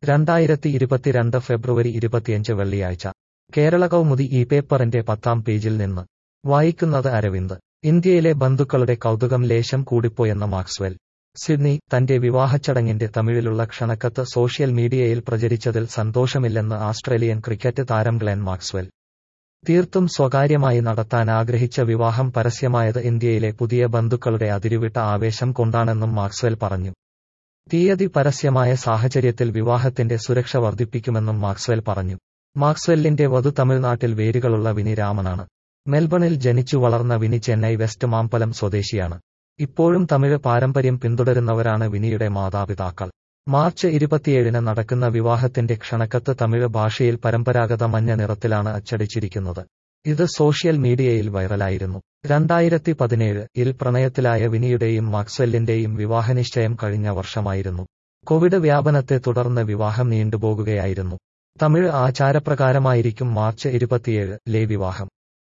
രണ്ടായിരത്തി ഇരുപത്തിരണ്ട് ഫെബ്രുവരി ഇരുപത്തിയഞ്ച് വെള്ളിയാഴ്ച കേരള കൗമുദി ഈ പേപ്പറിന്റെ പത്താം പേജിൽ നിന്ന് വായിക്കുന്നത് അരവിന്ദ് ഇന്ത്യയിലെ ബന്ധുക്കളുടെ കൗതുകം ലേശം കൂടിപ്പോയെന്ന മാക്സ്വെൽ സിഡ്നി തന്റെ വിവാഹച്ചടങ്ങിന്റെ തമിഴിലുള്ള ക്ഷണക്കത്ത് സോഷ്യൽ മീഡിയയിൽ പ്രചരിച്ചതിൽ സന്തോഷമില്ലെന്ന് ആസ്ട്രേലിയൻ ക്രിക്കറ്റ് താരം ഗ്ലെൻ മാക്സ്വെൽ തീർത്തും സ്വകാര്യമായി നടത്താൻ ആഗ്രഹിച്ച വിവാഹം പരസ്യമായത് ഇന്ത്യയിലെ പുതിയ ബന്ധുക്കളുടെ അതിരുവിട്ട ആവേശം കൊണ്ടാണെന്നും മാക്സ്വെൽ പറഞ്ഞു തീയതി പരസ്യമായ സാഹചര്യത്തിൽ വിവാഹത്തിന്റെ സുരക്ഷ വർദ്ധിപ്പിക്കുമെന്നും മാക്സ്വെൽ പറഞ്ഞു മാക്സ്വെല്ലിന്റെ വധു തമിഴ്നാട്ടിൽ വേരുകളുള്ള വിനി രാമനാണ് മെൽബണിൽ ജനിച്ചു വളർന്ന വിനി ചെന്നൈ വെസ്റ്റ് മാമ്പലം സ്വദേശിയാണ് ഇപ്പോഴും തമിഴ് പാരമ്പര്യം പിന്തുടരുന്നവരാണ് വിനിയുടെ മാതാപിതാക്കൾ മാർച്ച് ഇരുപത്തിയേഴിന് നടക്കുന്ന വിവാഹത്തിന്റെ ക്ഷണക്കത്ത് തമിഴ് ഭാഷയിൽ പരമ്പരാഗത മഞ്ഞ നിറത്തിലാണ് അച്ചടിച്ചിരിക്കുന്നത് ഇത് സോഷ്യൽ മീഡിയയിൽ വൈറലായിരുന്നു രണ്ടായിരത്തി പതിനേഴ് ഇൽ പ്രണയത്തിലായ വിനിയുടെയും മാക്സ്വെല്ലിന്റെയും വിവാഹനിശ്ചയം കഴിഞ്ഞ വർഷമായിരുന്നു കോവിഡ് വ്യാപനത്തെ തുടർന്ന് വിവാഹം നീണ്ടുപോകുകയായിരുന്നു തമിഴ് ആചാരപ്രകാരമായിരിക്കും മാർച്ച് ഇരുപത്തിയേഴ് ലെ വിവാഹം